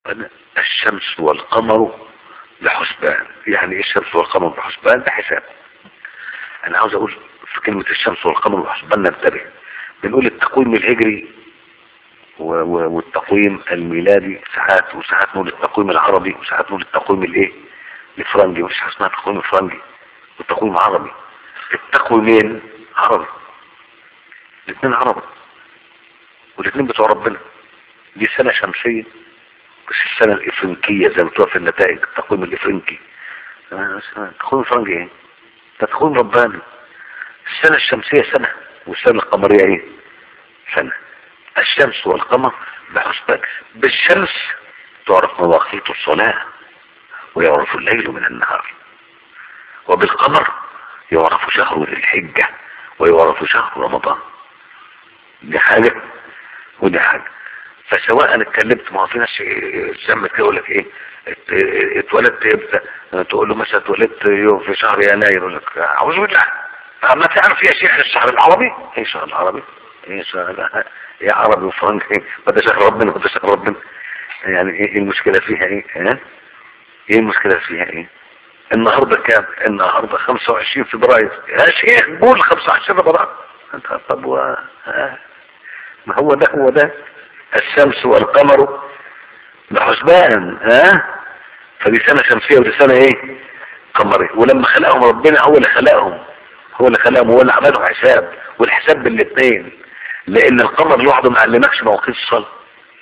أنا الشمس والقمر بحسبان يعني ايه الشمس والقمر بحسبان ده حساب انا عاوز اقول في كلمة الشمس والقمر بحسبان ننتبه بنقول التقويم الهجري و- و- والتقويم الميلادي ساعات وساعات نقول التقويم العربي وساعات نقول التقويم الايه الفرنجي مفيش حاجه اسمها تقويم فرنجي والتقويم عربي التقويمين عربي الاثنين عربي والاثنين بتوع ربنا دي سنة شمسية بس السنة الإفرنكية زي ما بتقول في النتائج التقويم الإفرنكي آه، التقويم الفرنجي ايه ده تقويم رباني السنة الشمسية سنة والسنة القمرية ايه سنة الشمس والقمر بحسبان بالشمس تعرف مواقيت الصلاة ويعرف الليل من النهار وبالقمر يعرف شهر ذي الحجة ويعرف شهر رمضان دي حاجة ودي حاجة فسواء اتكلمت ما هو في ناس سمت كده يقول لك ايه ات- اه- اتولدت امتى تقول له مثلا اتولدت يوم في شهر يناير يقول لك اعوذ بالله ما تعرف يا شيخ الشهر العربي ايه الشهر العربي ايه شهر يا عربي وفرنك ايه وده شهر ربنا وده شهر ربنا يعني ايه إيه المشكلة فيها ايه ها ايه المشكلة فيها ايه النهاردة كام النهاردة 25 فبراير يا شيخ قول 25 فبراير انت طب و... ها؟ ما هو ده هو ده الشمس والقمر بحسبان ها فدي سنة شمسية ودي سنة ايه قمرية ولما خلقهم ربنا هو اللي خلقهم هو اللي خلقهم هو اللي عملهم حساب والحساب بالاثنين لان القمر لوحده ما علمكش مواقيت الصلاة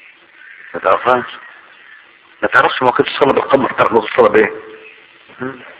ما تعرفهاش ما تعرفش مواقيت الصلاة بالقمر تعرف مواقيت الصلاة بايه ها؟